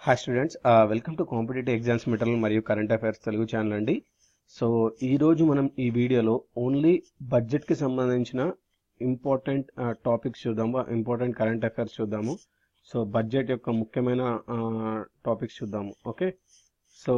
hi students welcome to competitive exams material మరియు current affairs Telugu channel అండి so ఈరోజు మనం ఈ వీడియోలో ఓన్లీ బడ్జెట్కి సంబంధించిన ఇంపార్టెంట్ టాపిక్స్ చూద్దాము ఇంపార్టెంట్ కరెంట్ అఫైర్స్ చూద్దాము సో బడ్జెట్ యొక్క ముఖ్యమైన టాపిక్స్ చూద్దాము ఓకే సో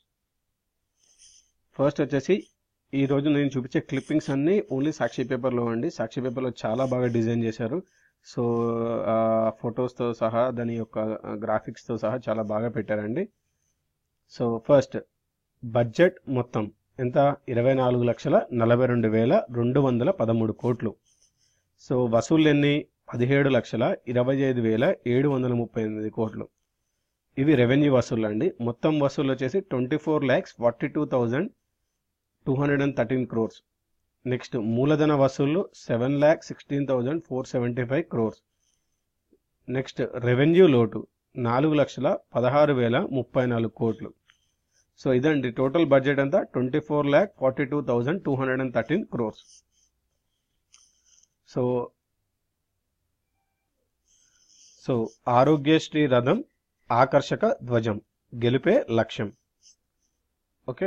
ఫస్ట్ వచ్చేసి ఈ రోజు నేను చూపించే క్లిప్పింగ్స్ అన్నీ ఓన్లీ సాక్షి పేపర్లో అండి సాక్షి పేపర్లో చాలా బాగా డిజైన్ చేశారు సో ఫొటోస్తో సహా దాని యొక్క గ్రాఫిక్స్తో సహా చాలా బాగా పెట్టారండి సో ఫస్ట్ బడ్జెట్ మొత్తం ఎంత ఇరవై నాలుగు లక్షల నలభై రెండు వేల రెండు వందల పదమూడు కోట్లు సో వసూళ్ళు ఎన్ని పదిహేడు లక్షల ఇరవై ఐదు వేల ఏడు వందల ముప్పై ఎనిమిది కోట్లు ఇవి రెవెన్యూ వసూళ్ళు అండి మొత్తం వసూలు వచ్చేసి twenty four lakhs forty two thousand two hundred and thirteen crores next మూలధన వసూళ్లు seven lakh sixteen thousand four seventy five crores next revenue లోటు నాలుగు లక్షల పదహారు వేల ముప్పై నాలుగు కోట్లు సో ఇదండి టోటల్ బడ్జెట్ అంతా twenty four lakh forty two thousand two hundred and thirteen crores so so Aarogyasri రథం ఆకర్షక ధ్వజం గెలిపే లక్ష్యం ఓకే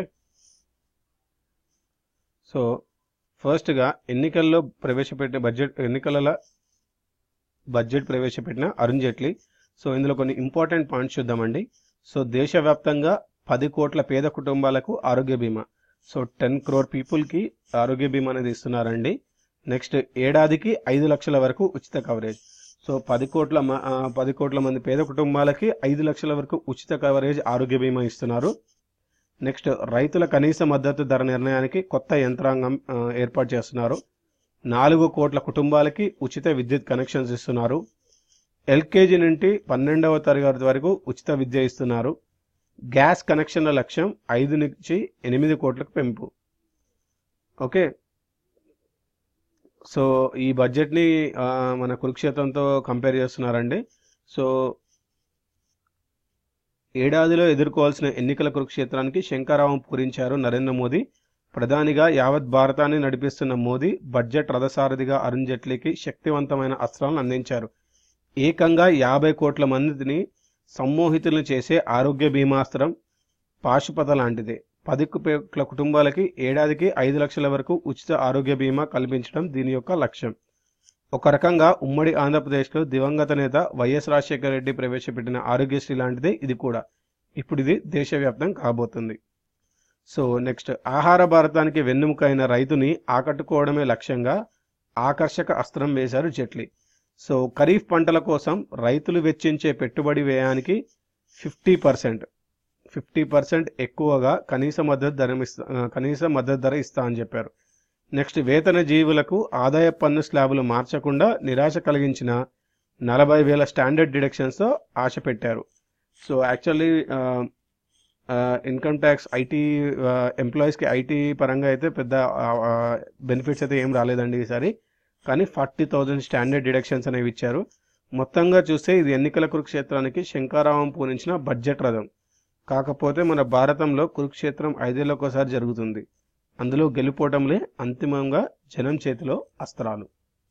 సో ఫస్ట్గా ఎన్నికల్లో ప్రవేశపెట్టిన బడ్జెట్ ఎన్నికల బడ్జెట్ ప్రవేశపెట్టిన అరుణ్ జైట్లీ సో ఇందులో కొన్ని ఇంపార్టెంట్ పాయింట్స్ చూద్దామండి సో దేశవ్యాప్తంగా పది కోట్ల పేద కుటుంబాలకు ఆరోగ్య బీమా సో టెన్ క్రోర్ పీపుల్కి ఆరోగ్య బీమా అనేది ఇస్తున్నారండి నెక్స్ట్ ఏడాదికి ఐదు లక్షల వరకు ఉచిత కవరేజ్ సో పది కోట్ల పది కోట్ల మంది పేద కుటుంబాలకి ఐదు లక్షల వరకు ఉచిత కవరేజ్ ఆరోగ్య బీమా ఇస్తున్నారు నెక్స్ట్ రైతుల కనీస మద్దతు ధర నిర్ణయానికి కొత్త యంత్రాంగం ఏర్పాటు చేస్తున్నారు నాలుగు కోట్ల కుటుంబాలకి ఉచిత విద్యుత్ కనెక్షన్స్ ఇస్తున్నారు ఎల్కేజీ నుండి పన్నెండవ తరగతి వరకు ఉచిత విద్య ఇస్తున్నారు గ్యాస్ కనెక్షన్ల లక్ష్యం ఐదు నుంచి ఎనిమిది కోట్లకు పెంపు ఓకే సో ఈ బడ్జెట్ని మన కురుక్షేత్రంతో కంపేర్ చేస్తున్నారండి సో ఏడాదిలో ఎదుర్కోవాల్సిన ఎన్నికల కురుక్షేత్రానికి శంకరావం పూరించారు నరేంద్ర మోదీ ప్రధానిగా యావత్ భారతాన్ని నడిపిస్తున్న మోదీ బడ్జెట్ రథసారథిగా అరుణ్ జైట్లీకి శక్తివంతమైన అస్త్రాలను అందించారు ఏకంగా యాభై కోట్ల మందిని సమ్మోహితులను చేసే ఆరోగ్య బీమాస్త్రం పాశుపత లాంటిదే పది కోట్ల కుటుంబాలకి ఏడాదికి ఐదు లక్షల వరకు ఉచిత ఆరోగ్య బీమా కల్పించడం దీని యొక్క లక్ష్యం ఒక రకంగా ఉమ్మడి ఆంధ్రప్రదేశ్లో దివంగత నేత వైఎస్ రాజశేఖర రెడ్డి ప్రవేశపెట్టిన ఆరోగ్యశ్రీ లాంటిదే ఇది కూడా ఇప్పుడు ఇది దేశవ్యాప్తం కాబోతుంది సో నెక్స్ట్ ఆహార భారతానికి వెన్నెముక అయిన రైతుని ఆకట్టుకోవడమే లక్ష్యంగా ఆకర్షక అస్త్రం వేశారు జైట్లీ సో ఖరీఫ్ పంటల కోసం రైతులు వెచ్చించే పెట్టుబడి వ్యయానికి ఫిఫ్టీ పర్సెంట్ ఫిఫ్టీ పర్సెంట్ ఎక్కువగా కనీస మద్దతు ధర కనీస మద్దతు ధర ఇస్తా అని చెప్పారు నెక్స్ట్ వేతన జీవులకు ఆదాయ పన్ను స్లాబులు మార్చకుండా నిరాశ కలిగించిన నలభై వేల స్టాండర్డ్ డిడక్షన్స్తో ఆశ పెట్టారు so actually income tax IT ఎంప్లాయీస్కి ఐటీ పరంగా అయితే పెద్ద బెనిఫిట్స్ అయితే ఏం రాలేదండి ఈసారి కానీ ఫార్టీ థౌజండ్ స్టాండర్డ్ డిడక్షన్స్ అనేవి ఇచ్చారు మొత్తంగా చూస్తే ఇది ఎన్నికల కురుక్షేత్రానికి శంకారావం పూరించిన బడ్జెట్ రథం కాకపోతే మన భారతంలో కురుక్షేత్రం ఐదేళ్ళకోసారి జరుగుతుంది అందులో గెలుపోవటంలే అంతిమంగా జనం చేతిలో అస్త్రాలు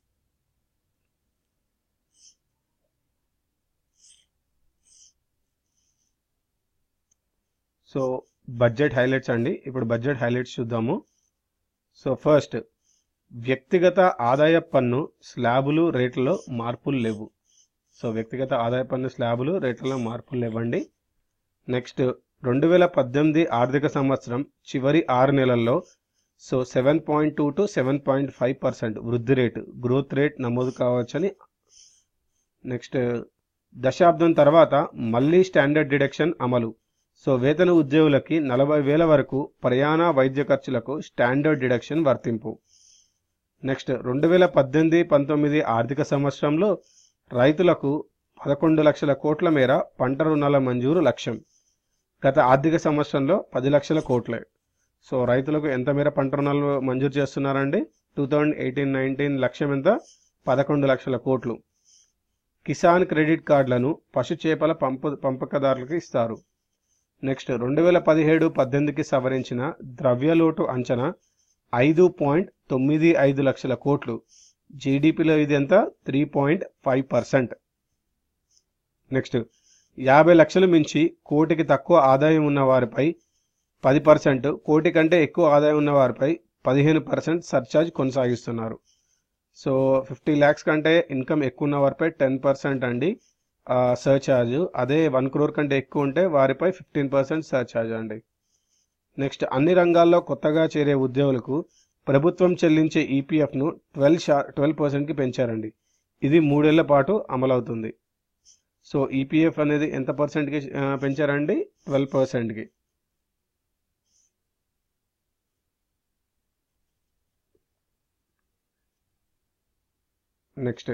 సో బడ్జెట్ హైలైట్స్ అండి ఇప్పుడు బడ్జెట్ హైలైట్స్ చూద్దాము సో ఫస్ట్ వ్యక్తిగత ఆదాయ పన్ను స్లాబులు రేట్లలో మార్పులు లేవు సో వ్యక్తిగత ఆదాయ పన్ను స్లాబులు రేట్లలో మార్పులు లేవండి నెక్స్ట్ రెండు వేల పద్దెనిమిది ఆర్థిక సంవత్సరం చివరి ఆరు నెలల్లో so seven point two to seven point five percent వృద్ధి రేటు గ్రోత్ రేట్ నమోదు కావచ్చని నెక్స్ట్ దశాబ్దం తర్వాత మళ్ళీ స్టాండర్డ్ డిడక్షన్ అమలు సో వేతన ఉద్యోగులకి నలభై వేల వరకు ప్రయాణ వైద్య ఖర్చులకు స్టాండర్డ్ డిడక్షన్ వర్తింపు నెక్స్ట్ రెండు వేల పద్దెనిమిది పంతొమ్మిది ఆర్థిక సంవత్సరంలో రైతులకు పదకొండు లక్షల కోట్ల మేర పంట రుణాల మంజూరు లక్ష్యం గత ఆర్థిక సంవత్సరంలో పది లక్షల కోట్లే సో రైతులకు ఎంత మేర పంట రుణాలు మంజూరు చేస్తున్నారండి టూ థౌజండ్ ఎయిటీన్ నైన్టీన్ లక్ష్యం ఎంత పదకొండు లక్షల కోట్లు కిసాన్ క్రెడిట్ కార్డులను పశు చేపల పంప పంపకదారులకు ఇస్తారు నెక్స్ట్ రెండు వేల పదిహేడు పద్దెనిమిదికి సవరించిన ద్రవ్యలోటు అంచనా ఐదు పాయింట్ తొమ్మిది ఐదు లక్షల కోట్లు జీడిపిలో ఇది ఎంత three point five percent next యాభై లక్షలు మించి కోటికి తక్కువ ఆదాయం ఉన్న వారిపై పది పర్సెంట్ కోటి కంటే ఎక్కువ ఆదాయం ఉన్న వారిపై పదిహేను పర్సెంట్ సర్చార్జ్ కొనసాగిస్తున్నారు సో ఫిఫ్టీ ల్యాక్స్ కంటే ఇన్కమ్ ఎక్కువ ఉన్న వారిపై టెన్ పర్సెంట్ అండి సర్చార్జ్ అదే వన్ క్రోర్ కంటే ఎక్కువ ఉంటే వారిపై ఫిఫ్టీన్ పర్సెంట్ సర్చార్జ్ అండి నెక్స్ట్ అన్ని రంగాల్లో కొత్తగా చేరే ఉద్యోగులకు ప్రభుత్వం చెల్లించే ఈపీఎఫ్ను ట్వెల్వ్ షా ట్వెల్వ్ పర్సెంట్కి పెంచారండి ఇది మూడేళ్ల పాటు అమలవుతుంది సో ఈపీఎఫ్ అనేది ఎంత పర్సెంట్కి ఆ, పెంచారండి ట్వెల్వ్ పర్సెంట్కి నెక్స్ట్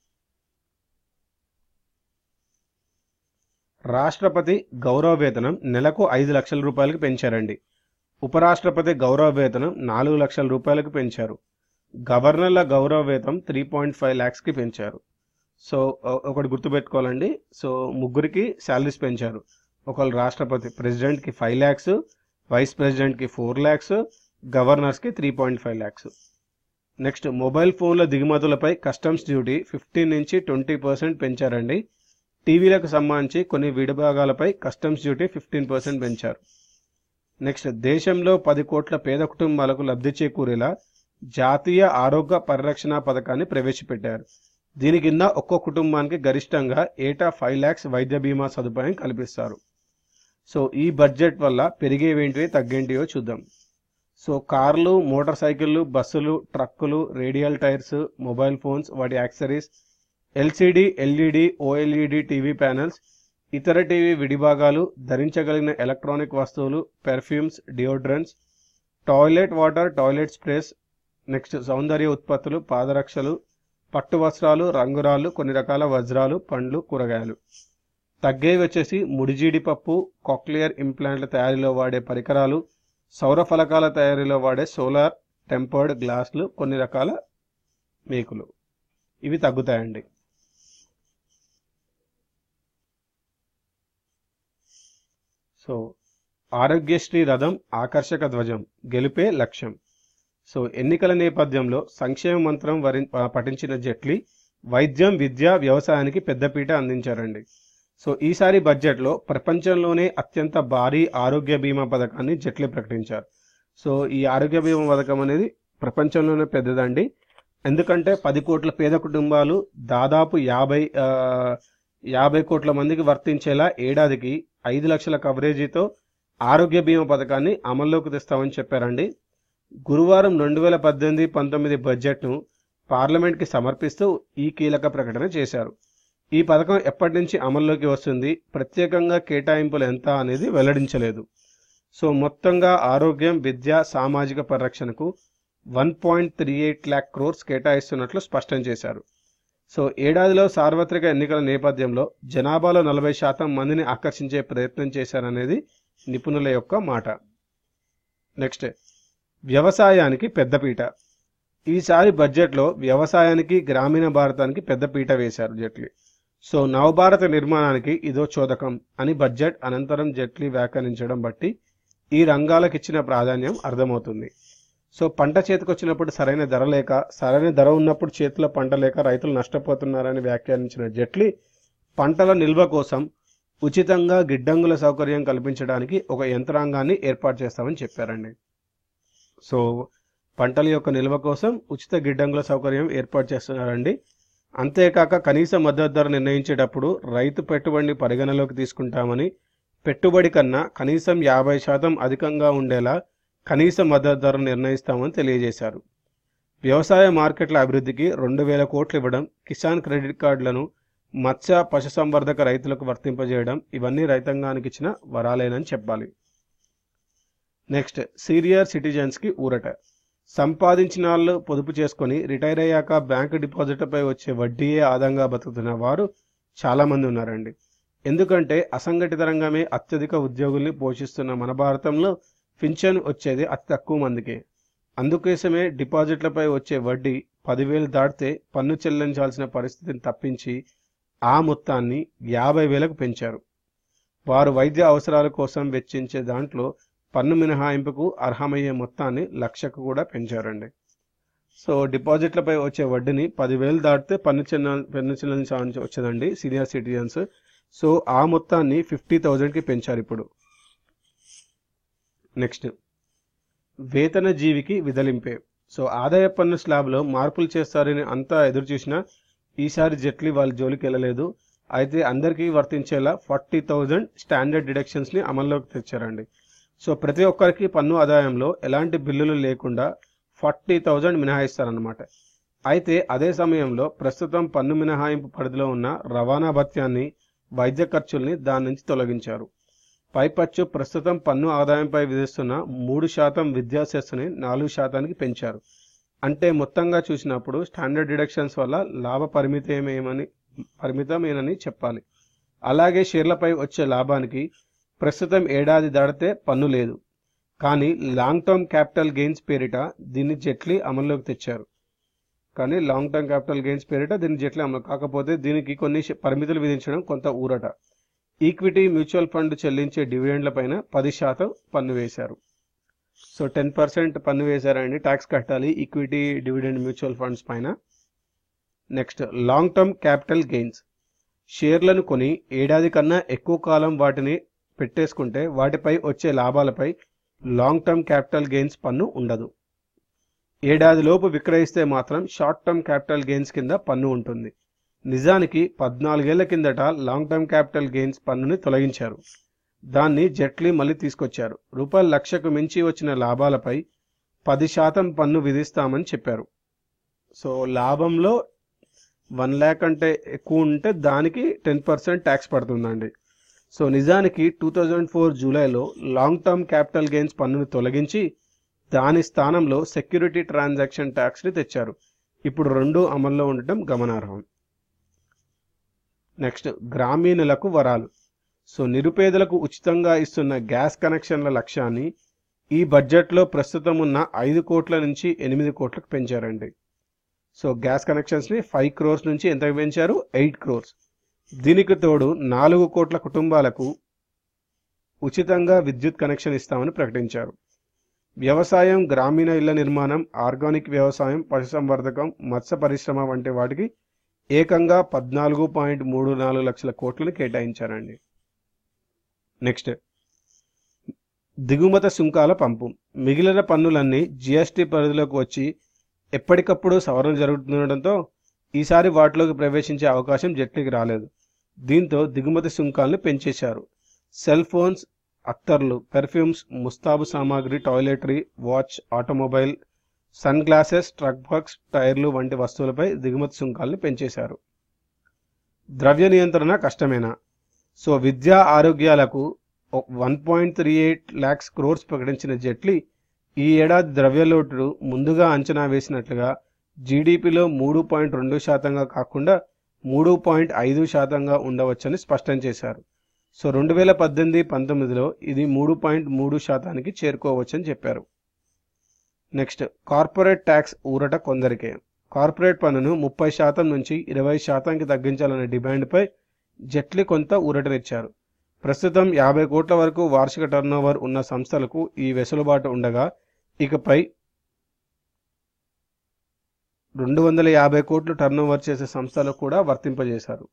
రాష్ట్రపతి గౌరవ వేతనం నెలకు ఐదు లక్షల రూపాయలకు పెంచారండి ఉపరాష్ట్రపతి గౌరవ వేతనం నాలుగు లక్షల రూపాయలకు పెంచారు గవర్నర్ల గౌరవ వేతనం త్రీ పాయింట్ ఫైవ్ ల్యాక్స్కి పెంచారు సో ఒ- ఒకటి గుర్తుపెట్టుకోవాలండి సో ముగ్గురికి శాలరీస్ పెంచారు ఒకళ్ళు రాష్ట్రపతి ప్రెసిడెంట్కి ఫైవ్ ల్యాక్స్ వైస్ ప్రెసిడెంట్కి ఫోర్ ల్యాక్స్ గవర్నర్స్కి three point five lakhs next mobile ఫోన్ల దిగుమతులపై కస్టమ్స్ డ్యూటీ ఫిఫ్టీన్ నుంచి ట్వంటీ పర్సెంట్ పెంచారండి టీవీలకు సంబంధించి కొన్ని విడిభాగాలపై కస్టమ్స్ డ్యూటీ ఫిఫ్టీన్ పర్సెంట్ పెంచారు నెక్స్ట్ దేశంలో పది కోట్ల పేద కుటుంబాలకు లబ్ధి చేకూరేలా జాతీయ ఆరోగ్య పరిరక్షణ పథకాన్ని ప్రవేశపెట్టారు దీని కింద ఒక్కో కుటుంబానికి గరిష్టంగా ఏటా ఫైవ్ ల్యాక్స్ వైద్య బీమా సదుపాయం కల్పిస్తారు సో ఈ బడ్జెట్ వల్ల పెరిగేవేంటివి తగ్గేంటివో చూద్దాం సో కార్లు మోటార్ సైకిళ్ళు బస్సులు ట్రక్కులు రేడియల్ టైర్స్ మొబైల్ ఫోన్స్ వాటి accessories LCD LED OLED TV panels ఇతర టీవీ విడిభాగాలు ధరించగలిగిన ఎలక్ట్రానిక్ వస్తువులు perfumes deodorants toilet water toilet sprays next సౌందర్య ఉత్పత్తులు పాదరక్షలు పట్టు వస్త్రాలు రంగురాళ్ళు కొన్ని రకాల వజ్రాలు పండ్లు కూరగాయలు తగ్గేవి వచ్చేసి ముడి జీడిపప్పు కాక్లియర్ ఇంప్లాంట్ల తయారీలో వాడే పరికరాలు సౌర ఫలకాల తయారీలో వాడే సోలార్ టెంపర్డ్ గ్లాసులు కొన్ని రకాల మేకులు ఇవి తగ్గుతాయండి సో ఆరోగ్యశ్రీ రథం ఆకర్షక ధ్వజం గెలుపే లక్ష్యం సో ఎన్నికల నేపథ్యంలో సంక్షేమ మంత్రం వరి పఠించిన జైట్లీ వైద్యం విద్య వ్యవసాయానికి పెద్దపీట అందించారండి సో ఈసారి బడ్జెట్లో ప్రపంచంలోనే అత్యంత భారీ ఆరోగ్య బీమా పథకాన్ని జైట్లీ ప్రకటించారు సో ఈ ఆరోగ్య బీమా పథకం అనేది ప్రపంచంలోనే పెద్దదండి ఎందుకంటే పది కోట్ల పేద కుటుంబాలు దాదాపు యాభై ఆ, యాభై కోట్ల మందికి వర్తించేలా ఏడాదికి ఐదు లక్షల కవరేజీతో ఆరోగ్య బీమా పథకాన్ని అమల్లోకి తెస్తామని చెప్పారండి గురువారం రెండు వేల పద్దెనిమిది పంతొమ్మిది బడ్జెట్ను పార్లమెంట్కి సమర్పిస్తూ ఈ కీలక ప్రకటన చేశారు ఈ పథకం ఎప్పటి నుంచి అమల్లోకి వస్తుంది ప్రత్యేకంగా కేటాయింపులు ఎంత అనేది వెల్లడించలేదు సో మొత్తంగా ఆరోగ్యం విద్య సామాజిక పరిరక్షణకు one point three eight lakh crores కేటాయిస్తున్నట్లు స్పష్టం చేశారు సో ఏడాదిలో సార్వత్రిక ఎన్నికల నేపథ్యంలో జనాభాలో నలభై శాతం మందిని ఆకర్షించే ప్రయత్నం చేశారనేది నిపుణుల యొక్క మాట నెక్స్ట్ వ్యవసాయానికి పెద్దపీట ఈసారి బడ్జెట్లో వ్యవసాయానికి గ్రామీణ భారతానికి పెద్దపీట వేశారు జైట్లీ సో నవభారత నిర్మాణానికి ఇదో చోదకం అని బడ్జెట్ అనంతరం జైట్లీ వ్యాఖ్యానించడం బట్టి ఈ రంగాలకు ఇచ్చిన ప్రాధాన్యం అర్థమవుతుంది సో పంట చేతికొచ్చినప్పుడు సరైన ధర లేక సరైన ధర ఉన్నప్పుడు చేతిలో పంట లేక రైతులు నష్టపోతున్నారని వ్యాఖ్యానించిన జైట్లీ పంటల నిల్వ కోసం ఉచితంగా గిడ్డంగుల సౌకర్యం కల్పించడానికి ఒక యంత్రాంగాన్ని ఏర్పాటు చేస్తామని చెప్పారండి సో పంటల యొక్క నిల్వ కోసం ఉచిత గిడ్డంగుల సౌకర్యం ఏర్పాటు చేస్తున్నారండి అంతేకాక కనీస మద్దతు ధర నిర్ణయించేటప్పుడు రైతు పెట్టుబడిని పరిగణలోకి తీసుకుంటామని పెట్టుబడి కన్నా కనీసం యాభై శాతం అధికంగా ఉండేలా కనీస మద్దతు ధర నిర్ణయిస్తామని తెలియజేశారు వ్యవసాయ మార్కెట్ల అభివృద్ధికి రెండు వేల కోట్లు ఇవ్వడం కిసాన్ క్రెడిట్ కార్డులను మత్స్య పశుసంవర్ధక రైతులకు వర్తింపజేయడం ఇవన్నీ రైతాంగానికి ఇచ్చిన వరాలేనని చెప్పాలి నెక్స్ట్ సీనియర్ సిటిజన్స్కి ఊరట సంపాదించిన వాళ్ళు పొదుపు చేసుకొని రిటైర్ అయ్యాక బ్యాంకు డిపాజిట్లపై వచ్చే వడ్డీయే ఆదంగా బతుకుతున్న వారు చాలామంది ఉన్నారండి ఎందుకంటే అసంఘటిత రంగమే అత్యధిక ఉద్యోగుల్ని పోషిస్తున్న మన భారతంలో పింఛన్ వచ్చేది అతి తక్కువ మందికే అందుకోసమే డిపాజిట్లపై వచ్చే వడ్డీ పదివేలు దాటితే పన్ను చెల్లించాల్సిన పరిస్థితిని తప్పించి ఆ మొత్తాన్ని యాభై వేలకు పెంచారు వారు వైద్య అవసరాల కోసం వెచ్చించే దాంట్లో పన్ను మినహాయింపుకు అర్హమయ్యే మొత్తాన్ని లక్షకు కూడా పెంచారండి సో డిపాజిట్లపై వచ్చే వడ్డీని పదివేలు దాటితే పన్ను చెల్ల పన్ను చెల్లించాల్సి వచ్చేదండి సీనియర్ సిటిజన్స్ సో ఆ మొత్తాన్ని ఫిఫ్టీ థౌజండ్కి పెంచారు ఇప్పుడు నెక్స్ట్ వేతన జీవికి విదలింపే సో ఆదాయ పన్ను స్లాబ్లో మార్పులు చేస్తారని అంతా ఎదురు చూసినా ఈసారి జెట్లీ వాళ్ళ జోలికి వెళ్ళలేదు అయితే అందరికీ వర్తించేలా ఫార్టీ థౌజండ్ స్టాండర్డ్ డిడక్షన్స్ని అమల్లోకి తెచ్చారండి సో ప్రతి ఒక్కరికి పన్ను ఆదాయంలో ఎలాంటి బిల్లులు లేకుండా ఫార్టీ థౌజండ్ మినహాయిస్తారన్నమాట అయితే అదే సమయంలో ప్రస్తుతం పన్ను మినహాయింపు పరిధిలో ఉన్న రవాణా భత్యాన్ని వైద్య ఖర్చుల్ని దాని నుంచి తొలగించారు పైపచ్చు ప్రస్తుతం పన్ను ఆదాయంపై విధిస్తున్న మూడు శాతం విద్యా సెస్ని నాలుగు శాతానికి పెంచారు అంటే మొత్తంగా చూసినప్పుడు స్టాండర్డ్ డిడక్షన్స్ వల్ల లాభ పరిమితమేమని పరిమితమేనని చెప్పాలి అలాగే షేర్లపై వచ్చే లాభానికి ప్రస్తుతం ఏడాది దాటితే పన్ను లేదు కానీ లాంగ్ టర్మ్ క్యాపిటల్ గెయిన్స్ పేరిట దీన్ని జెట్లీ అమల్లోకి తెచ్చారు కానీ లాంగ్ టర్మ్ క్యాపిటల్ గెయిన్స్ పేరిట దీన్ని జెట్లీ అమలు కాకపోతే దీనికి కొన్ని శ- పరిమితులు విధించడం కొంత ఊరట ఈక్విటీ మ్యూచువల్ ఫండ్ చెల్లించే డివిడెండ్ల పైన పది శాతం పన్ను వేశారు సో టెన్ పర్సెంట్ పన్ను వేశారండి ట్యాక్స్ కట్టాలి ఈక్విటీ డివిడెండ్ మ్యూచువల్ ఫండ్స్ పైన next long term capital gains షేర్లను కొని ఏడాది కన్నా ఎక్కువ కాలం వాటిని పెట్టేసుకుంటే వాటిపై వచ్చే లాభాలపై లాంగ్ టర్మ్ క్యాపిటల్ గెయిన్స్ పన్ను ఉండదు ఏడాదిలోపు విక్రయిస్తే మాత్రం షార్ట్ టర్మ్ క్యాపిటల్ గెయిన్స్ కింద పన్ను ఉంటుంది నిజానికి పద్నాలుగేళ్ల కిందట లాంగ్ టర్మ్ క్యాపిటల్ గెయిన్స్ పన్నుని తొలగించారు దాన్ని జెట్లీ మళ్ళీ తీసుకొచ్చారు రూపాయల లక్షకు మించి వచ్చిన లాభాలపై పది శాతం పన్ను విధిస్తామని చెప్పారు సో లాభంలో వన్ ల్యాక్ అంటే ఎక్కువ ఉంటే దానికి టెన్ పర్సెంట్ ట్యాక్స్ పడుతుందండి సో నిజానికి టూ థౌజండ్ ఫోర్ జూలైలో లాంగ్ టర్మ్ క్యాపిటల్ గెయిన్స్ పన్నును తొలగించి దాని స్థానంలో సెక్యూరిటీ ట్రాన్సాక్షన్ ట్యాక్స్ని తెచ్చారు ఇప్పుడు రెండు అమల్లో ఉండటం గమనార్హం నెక్స్ట్ గ్రామీణులకు వరాలు సో నిరుపేదలకు ఉచితంగా ఇస్తున్న గ్యాస్ కనెక్షన్ల లక్ష్యాన్ని ఈ బడ్జెట్లో ప్రస్తుతం ఉన్న ఐదు కోట్ల నుంచి ఎనిమిది కోట్లకు పెంచారండి సో గ్యాస్ కనెక్షన్స్ని ఫైవ్ క్రోర్స్ నుంచి ఎంత పెంచారు ఎయిట్ క్రోర్స్ దీనికి తోడు నాలుగు కోట్ల కుటుంబాలకు ఉచితంగా విద్యుత్ కనెక్షన్ ఇస్తామని ప్రకటించారు వ్యవసాయం గ్రామీణ ఇళ్ల నిర్మాణం ఆర్గానిక్ వ్యవసాయం పశుసంవర్ధకం మత్స్య పరిశ్రమ వంటి వాటికి ఏకంగా పద్నాలుగు పాయింట్ మూడు నాలుగు లక్షల కోట్లను కేటాయించారండి నెక్స్ట్ దిగుమత సుంకాల పంపు మిగిలిన పన్నులన్నీ జిఎస్టీ పరిధిలోకి వచ్చి ఎప్పటికప్పుడు సవరణ జరుగుతుండటంతో ఈసారి వాటిలోకి ప్రవేశించే అవకాశం జట్లీకి రాలేదు దీంతో దిగుమతి సుంకాలను పెంచేశారు సెల్ ఫోన్స్ అత్తర్లు పెర్ఫ్యూమ్స్ ముస్తాబు సామాగ్రి toiletry watch automobile sunglasses truck box టైర్లు వంటి వస్తువులపై దిగుమతి సుంకాలను పెంచేశారు ద్రవ్య నియంత్రణ కష్టమేనా సో విద్యా ఆరోగ్యాలకు one point three eight lakhs crores ప్రకటించిన జెట్లీ ఈ ఏడాది ద్రవ్యలోటు ముందుగా అంచనా వేసినట్లుగా జీడిపిలో మూడు పాయింట్ రెండు శాతంగా కాకుండా మూడు పాయింట్ ఐదు శాతంగా ఉండవచ్చని స్పష్టం చేశారు సో రెండు వేల పద్దెనిమిది పంతొమ్మిదిలో ఇది మూడు పాయింట్ మూడు శాతానికి చేరుకోవచ్చని చెప్పారు నెక్స్ట్ కార్పొరేట్ ట్యాక్స్ ఊరట కొందరికే కార్పొరేట్ పన్నును ముప్పై శాతం నుంచి ఇరవై శాతానికి తగ్గించాలనే డిమాండ్పై జట్లీ కొంత ఊరటనిచ్చారు ప్రస్తుతం యాభై కోట్ల వరకు వార్షిక టర్నోవర్ ఉన్న సంస్థలకు ఈ వెసులుబాటు ఉండగా ఇకపై రెండు వందల యాభై కోట్లు టర్నోవర్ చేసే సంస్థలకు కూడా వర్తింపజేశారు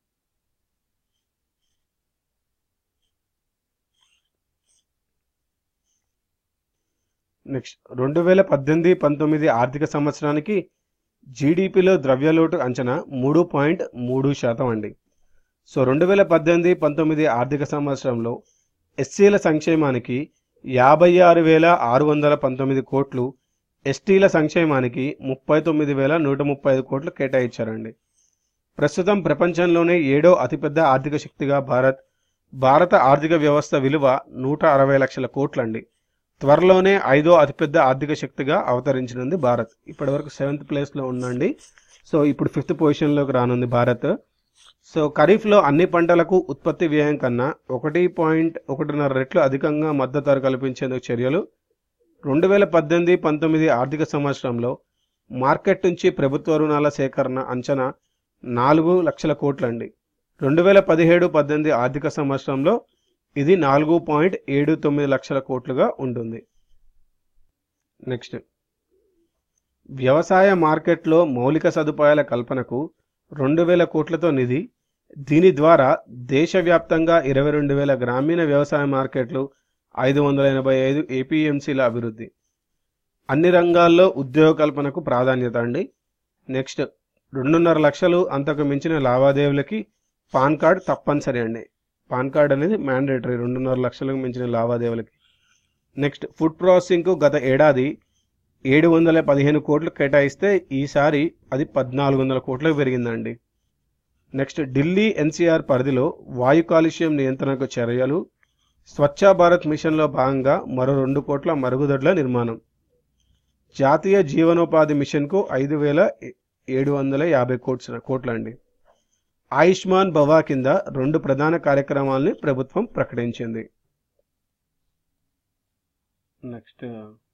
నెక్స్ట్ రెండు వేల పద్దెనిమిది పంతొమ్మిది ఆర్థిక సంవత్సరానికి జీడిపిలో ద్రవ్యలోటు అంచనా మూడు పాయింట్ మూడు శాతం అండి సో రెండు వేల పద్దెనిమిది పంతొమ్మిది ఆర్థిక సంవత్సరంలో ఎస్సీల సంక్షేమానికి యాభై ఆరు వేల ఆరు వందల పంతొమ్మిది కోట్లు ఎస్టీల సంక్షేమానికి ముప్పై తొమ్మిది వేల నూట ముప్పై ఐదు కోట్లు కేటాయించారండి ప్రస్తుతం ప్రపంచంలోనే ఏడో అతిపెద్ద ఆర్థిక శక్తిగా భారత్ భారత ఆర్థిక వ్యవస్థ విలువ నూట అరవై లక్షల కోట్లండి త్వరలోనే ఐదో అతిపెద్ద ఆర్థిక శక్తిగా అవతరించనుంది భారత్ ఇప్పటివరకు సెవెంత్ ప్లేస్లో ఉందండి సో ఇప్పుడు ఫిఫ్త్ పొజిషన్లోకి రానుంది భారత్ సో ఖరీఫ్లో అన్ని పంటలకు ఉత్పత్తి వ్యయం కన్నా ఒకటి పాయింట్ ఒకటిన్నర రెట్లు అధికంగా మద్దతు ధర కల్పించేందుకు చర్యలు రెండు వేల పద్దెనిమిది పంతొమ్మిది ఆర్థిక సంవత్సరంలో మార్కెట్ నుంచి ప్రభుత్వ రుణాల సేకరణ అంచనా నాలుగు లక్షల కోట్లండి రెండు వేల పదిహేడు పద్దెనిమిది ఆర్థిక సంవత్సరంలో ఇది నాలుగు పాయింట్ ఏడు తొమ్మిది లక్షల కోట్లుగా ఉంటుంది నెక్స్ట్ వ్యవసాయ మార్కెట్లో మౌలిక సదుపాయాల కల్పనకు రెండు వేల కోట్లతో నిధి దీని ద్వారా దేశవ్యాప్తంగా ఇరవై రెండు వేల గ్రామీణ వ్యవసాయ మార్కెట్లు ఐదు వందల ఎనభై ఐదు ఏపీఎంసీల అభివృద్ధి అన్ని రంగాల్లో ఉద్యోగ కల్పనకు ప్రాధాన్యత అండి నెక్స్ట్ రెండున్నర లక్షలు అంతకు మించిన లావాదేవీలకి పాన్ కార్డ్ తప్పనిసరి అండి పాన్ కార్డ్ అనేది మ్యాండేటరీ రెండున్నర లక్షలకు మించిన లావాదేవీలకి నెక్స్ట్ ఫుడ్ ప్రాసెసింగ్కు గత ఏడాది ఏడు వందల పదిహేను కోట్లు కేటాయిస్తే ఈసారి అది పద్నాలుగు వందల కోట్లకు పెరిగిందండి నెక్స్ట్ ఢిల్లీ ఎన్సీఆర్ పరిధిలో వాయు కాలుష్యం నియంత్రణకు చర్యలు స్వచ్ఛ భారత్ మిషన్లో భాగంగా మరో రెండు కోట్ల మరుగుదొడ్ల నిర్మాణం జాతీయ జీవనోపాధి మిషన్కు ఐదు వేల ఏడు వందల యాభై కోట్ల కోట్లండి ఆయుష్మాన్ భవా కింద రెండు ప్రధాన కార్యక్రమాలని ప్రభుత్వం ప్రకటించింది నెక్స్ట్